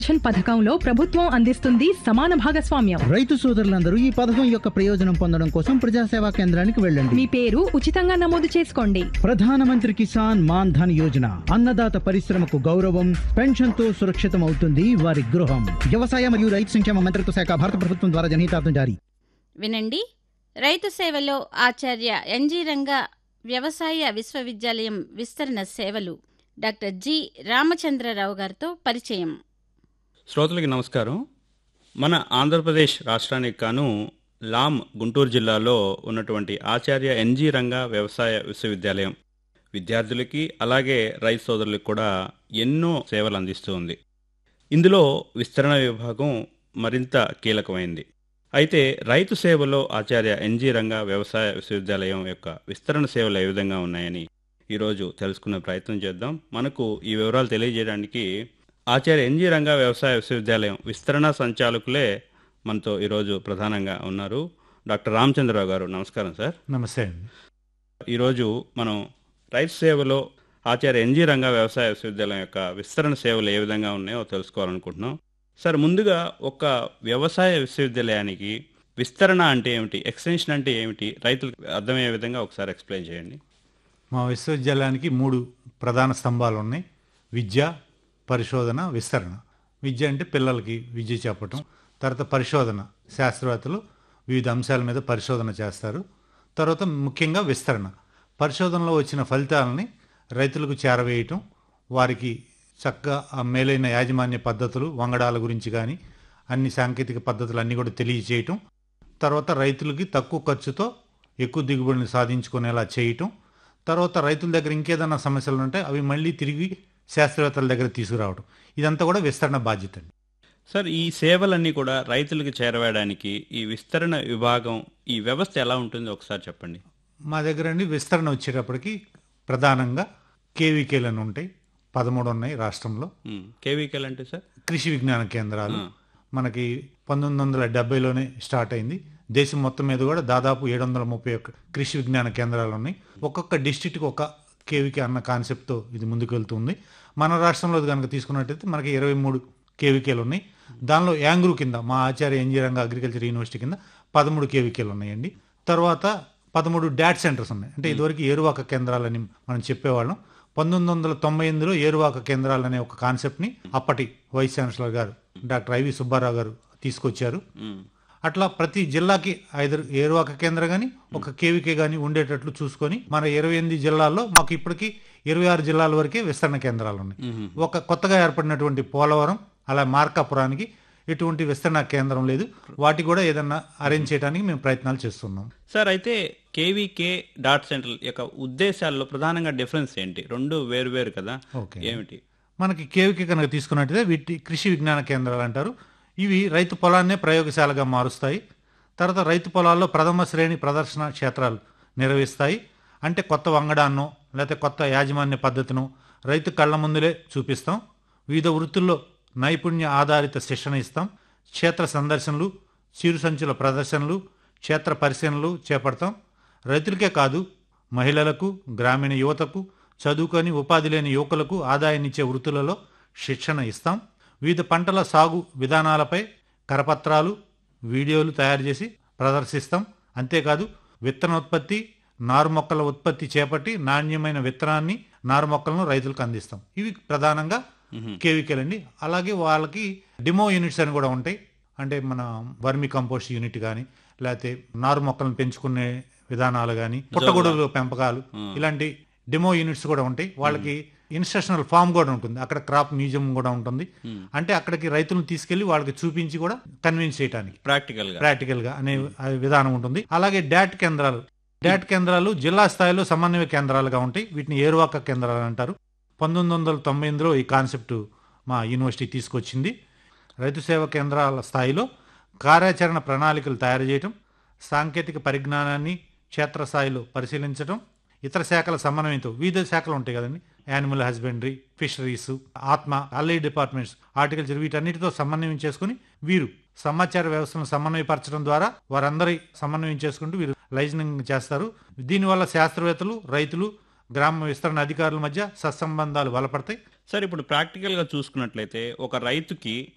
Pension పథకంలో ప్రభుత్వం అందిస్తుంది సమాన భాగస్వామ్యం రైతు సోదరులందరూ ఈ పథకం యొక్క ప్రయోజనం పొందడం కోసం ప్రజాసేవా కేంద్రానికి వెళ్ళండి మీ పేరు ఉచితంగా నమోదు చేసుకోండి ప్రధానమంత్రి కిసాన్ మాన్ ధన్ యోజన అన్నదాత పరిశ్రమకు గౌరవం పెన్షన్ తో సురక్షితం అవుతుంది వారి గృహం వ్యవసాయ మరియు రైతు సంక్షేమ మంత్రిత్వ శాఖ భారత ప్రభుత్వం ద్వారా జనహితార్థం జారీ వినండి రైతు సేవలో ఆచార్య ఎన్జీ రంగా వ్యవసాయ విశ్వవిద్యాలయం విస్తరణ సేవలు డాక్టర్ జి రామచంద్రరావు గారితో పరిచయం శ్రోతలకి నమస్కారం మన ఆంధ్రప్రదేశ్ రాష్ట్రానికి కాను లామ్ గుంటూరు జిల్లాలో ఉన్నటువంటి ఆచార్య ఎన్జీ రంగా వ్యవసాయ విశ్వవిద్యాలయం విద్యార్థులకి అలాగే రైతు సోదరులకు కూడా ఎన్నో సేవలు అందిస్తూ ఉంది ఇందులో విస్తరణ విభాగం మరింత కీలకమైంది అయితే రైతు సేవలో ఆచార్య ఎన్జీ రంగా వ్యవసాయ విశ్వవిద్యాలయం యొక్క విస్తరణ సేవలు ఏ విధంగా ఉన్నాయని ఈరోజు తెలుసుకునే ప్రయత్నం చేద్దాం మనకు ఈ వివరాలు తెలియజేయడానికి ఆచార్య ఎన్జీ రంగా వ్యవసాయ విశ్వవిద్యాలయం విస్తరణ సంచాలకులే మనతో ఈరోజు ప్రధానంగా ఉన్నారు డాక్టర్ రామచంద్రరావు గారు నమస్కారం సార్ నమస్తే అండి ఈరోజు మనం రైతు సేవలో ఆచార్య ఎన్జీ రంగా వ్యవసాయ విశ్వవిద్యాలయం యొక్క విస్తరణ సేవలు ఏ విధంగా ఉన్నాయో తెలుసుకోవాలనుకుంటున్నాం సార్ ముందుగా ఒక వ్యవసాయ విశ్వవిద్యాలయానికి విస్తరణ అంటే ఏమిటి ఎక్స్టెన్షన్ అంటే ఏమిటి రైతులకు అర్థమయ్యే విధంగా ఒకసారి ఎక్స్ప్లెయిన్ చేయండి మా విశ్వవిద్యాలయానికి మూడు ప్రధాన స్తంభాలు ఉన్నాయి విద్య పరిశోధన విస్తరణ విద్య అంటే పిల్లలకి విద్య చెప్పటం తర్వాత పరిశోధన శాస్త్రవేత్తలు వివిధ అంశాల మీద పరిశోధన చేస్తారు తర్వాత ముఖ్యంగా విస్తరణ పరిశోధనలో వచ్చిన ఫలితాలని రైతులకు చేరవేయటం వారికి చక్కగా ఆ మేలైన యాజమాన్య పద్ధతులు వంగడాల గురించి కానీ అన్ని సాంకేతిక పద్ధతులు అన్నీ కూడా తెలియజేయటం తర్వాత రైతులకి తక్కువ ఖర్చుతో ఎక్కువ దిగుబడిని సాధించుకునేలా చేయటం తర్వాత రైతుల దగ్గర ఇంకేదన్నా సమస్యలు ఉంటే అవి మళ్ళీ తిరిగి శాస్త్రవేత్తల దగ్గర తీసుకురావడం ఇదంతా కూడా విస్తరణ బాధ్యత అండి సార్ ఈ సేవలన్నీ కూడా రైతులకు చేరవేయడానికి ఈ విస్తరణ విభాగం ఈ వ్యవస్థ ఎలా ఉంటుందో ఒకసారి చెప్పండి మా దగ్గర అండి విస్తరణ వచ్చేటప్పటికి ప్రధానంగా కేవీకేలు అని ఉంటాయి పదమూడు ఉన్నాయి రాష్ట్రంలో కేవీకెల్ అంటే సార్ కృషి విజ్ఞాన కేంద్రాలు మనకి పంతొమ్మిది వందల డెబ్బైలోనే స్టార్ట్ అయింది దేశం మొత్తం మీద కూడా దాదాపు ఏడు వందల ముప్పై ఒక్క కృషి విజ్ఞాన కేంద్రాలు ఉన్నాయి ఒక్కొక్క డిస్టిక్కి ఒక కేవీకే అన్న కాన్సెప్ట్తో ఇది ముందుకు వెళ్తుంది మన రాష్ట్రంలో కనుక తీసుకున్నట్టయితే మనకి ఇరవై మూడు కేవీకేలు ఉన్నాయి దానిలో యాంగ్రూ కింద మా ఆచార్య ఇంజనీరింగ్ అగ్రికల్చర్ యూనివర్సిటీ కింద పదమూడు కేవీకేలు ఉన్నాయండి తర్వాత పదమూడు డాట్ సెంటర్స్ ఉన్నాయి అంటే ఇదివరకు ఏరువాక కేంద్రాలని మనం చెప్పేవాళ్ళం పంతొమ్మిది వందల తొంభై ఎనిమిదిలో ఏరువాక కేంద్రాలు అనే ఒక కాన్సెప్ట్ని అప్పటి వైస్ ఛాన్సలర్ గారు డాక్టర్ ఐవి సుబ్బారావు గారు తీసుకొచ్చారు అట్లా ప్రతి జిల్లాకి ఐదు ఏరువాక కేంద్రం కానీ ఒక కేవీకే కానీ ఉండేటట్లు చూసుకొని మన ఇరవై ఎనిమిది జిల్లాల్లో మాకు ఇప్పటికి ఇరవై ఆరు జిల్లాల వరకే విస్తరణ కేంద్రాలు ఉన్నాయి ఒక కొత్తగా ఏర్పడినటువంటి పోలవరం అలా మార్కాపురానికి ఎటువంటి విస్తరణ కేంద్రం లేదు వాటి కూడా ఏదన్నా అరేంజ్ చేయడానికి మేము ప్రయత్నాలు చేస్తున్నాం సార్ అయితే కేవీకే డాట్ సెంటర్ యొక్క ఉద్దేశాల్లో ప్రధానంగా డిఫరెన్స్ ఏంటి రెండు వేరు వేరు కదా ఓకే. ఏమిటి మనకి కేవీకే కనుక తీసుకున్నట్టయితే వీటి కృషి విజ్ఞాన కేంద్రాలు అంటారు ఇవి రైతు పొలాన్నే ప్రయోగశాలగా మారుస్తాయి తర్వాత రైతు పొలాల్లో ప్రథమ శ్రేణి ప్రదర్శన క్షేత్రాలు నిర్వహిస్తాయి అంటే కొత్త వంగడాన్నో లేకపోతే కొత్త యాజమాన్య పద్ధతిను రైతు కళ్ళ ముందులే చూపిస్తాం వివిధ వృత్తుల్లో నైపుణ్య ఆధారిత శిక్షణ ఇస్తాం క్షేత్ర సందర్శనలు చిరు సంచుల ప్రదర్శనలు క్షేత్ర పరిశీలనలు చేపడతాం రైతులకే కాదు మహిళలకు గ్రామీణ యువతకు చదువుకొని ఉపాధి లేని యువకులకు ఆదాయాన్నిచ్చే వృత్తులలో శిక్షణ ఇస్తాం వివిధ పంటల సాగు విధానాలపై కరపత్రాలు వీడియోలు తయారు చేసి ప్రదర్శిస్తాం అంతేకాదు విత్తనోత్పత్తి నారు మొక్కల ఉత్పత్తి చేపట్టి నాణ్యమైన విత్తనాన్ని నారు మొక్కలను రైతులకు అందిస్తాం ఇవి ప్రధానంగా కేవీకేలు అండి అలాగే వాళ్ళకి డిమో యూనిట్స్ అని కూడా ఉంటాయి అంటే మన వర్మి కంపోస్ట్ యూనిట్ కానీ లేకపోతే నారు మొక్కలను పెంచుకునే విధానాలు కానీ పుట్టగొడుగుల పెంపకాలు ఇలాంటి డెమో యూనిట్స్ కూడా ఉంటాయి వాళ్ళకి ఇన్స్ట్రక్షనల్ ఫామ్ కూడా ఉంటుంది అక్కడ క్రాప్ మ్యూజియం కూడా ఉంటుంది అంటే అక్కడికి రైతులను తీసుకెళ్లి వాళ్ళకి చూపించి కూడా కన్విన్స్ చేయడానికి ప్రాక్టికల్ గా ప్రాక్టికల్ గా అనే ఆ విధానం ఉంటుంది అలాగే డాట్ కేంద్రాలు డాట్ కేంద్రాలు జిల్లా స్థాయిలో సమన్వయ కేంద్రాలుగా ఉంటాయి వీటిని ఏరువాక కేంద్రాలు అంటారు పంతొమ్మిది వందల తొంభై ఎనిమిదిలో ఈ కాన్సెప్ట్ మా యూనివర్సిటీ తీసుకొచ్చింది రైతు సేవా కేంద్రాల స్థాయిలో కార్యాచరణ ప్రణాళికలు తయారు చేయటం సాంకేతిక పరిజ్ఞానాన్ని క్షేత్రస్థాయిలో పరిశీలించడం ఇతర శాఖల సమన్వయంతో వివిధ శాఖలు ఉంటాయి కదండి యానిమల్ హస్బెండరీ ఫిషరీస్ ఆత్మ అల్లీ డిపార్ట్మెంట్స్ హార్టికల్చర్ వీటన్నిటితో సమన్వయం చేసుకుని వీరు సమాచార వ్యవస్థను సమన్వయపరచడం ద్వారా వారందరి సమన్వయం చేసుకుంటూ వీరు లైజనింగ్ చేస్తారు దీనివల్ల శాస్త్రవేత్తలు రైతులు గ్రామ విస్తరణ అధికారుల మధ్య సత్సంబంధాలు బలపడతాయి సార్ ఇప్పుడు ప్రాక్టికల్ గా చూసుకున్నట్లయితే ఒక రైతుకి